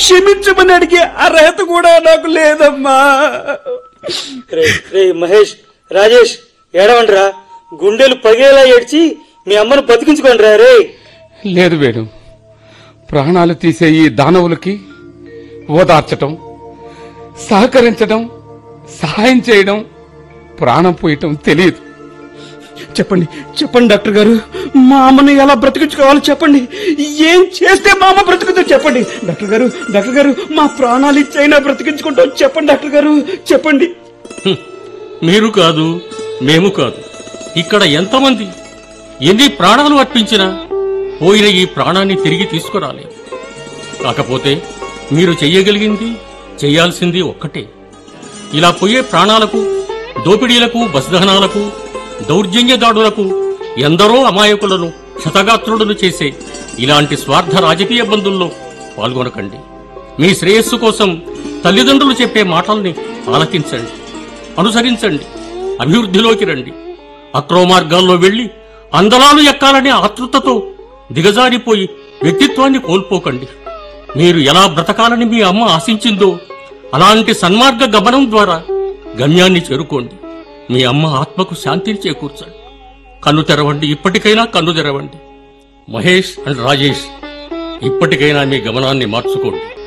క్షమించమని అడిగే అర్హత కూడా నాకు లేదమ్మా రే రే మహేష్ రాజేష్ ఏడవండ్రా గుండెలు పగేలా ఏడ్చి మీ అమ్మను బతికించుకోండిరా రే లేదు వేణు ప్రాణాలు తీసే ఈ దానవులకి ఓదార్చటం సహకరించడం సహాయం చేయడం ప్రాణం పోయటం తెలియదు చెప్పండి చెప్పండి డాక్టర్ గారు మా అమ్మని ఎలా బ్రతికించుకోవాలో చెప్పండి ఏం చేస్తే మా అమ్మ బ్రతుకుతో చెప్పండి డాక్టర్ గారు డాక్టర్ గారు మా ప్రాణాలు ఇచ్చైనా బ్రతికించుకుంటాం చెప్పండి డాక్టర్ గారు చెప్పండి హ్మ్. మీరు కాదు మేము కాదు ఇక్కడ ఎంతమంది ఎన్ని ప్రాణాలు అర్పించినా పోయిన ఈ ప్రాణాన్ని తిరిగి తీసుకురాలేం కాకపోతే మీరు చెయ్యగలిగింది చెయ్యాల్సింది ఒక్కటే ఇలా పోయే ప్రాణాలకు దోపిడీలకు బస్దహనాలకు దౌర్జన్య దాడులకు ఎందరో అమాయకులను క్షతగాత్రులను చేసే ఇలాంటి స్వార్థ రాజకీయ బంధుల్లో పాల్గొనకండి మీ శ్రేయస్సు కోసం తల్లిదండ్రులు చెప్పే మాటల్ని ఆలకించండి అనుసరించండి అభివృద్ధిలోకి రండి అక్రమ మార్గాల్లో వెళ్లి అందలాలు ఎక్కాలనే ఆతృతతో దిగజారిపోయి వ్యక్తిత్వాన్ని కోల్పోకండి మీరు ఎలా బ్రతకాలని మీ అమ్మ ఆశించిందో అలాంటి సన్మార్గ గమనం ద్వారా గమ్యాన్ని చేరుకోండి మీ అమ్మ ఆత్మకు శాంతిని చేకూర్చండి కన్ను తెరవండి ఇప్పటికైనా కన్ను తెరవండి మహేష్ అండ్ రాజేష్ ఇప్పటికైనా మీ గమనాన్ని మార్చుకోండి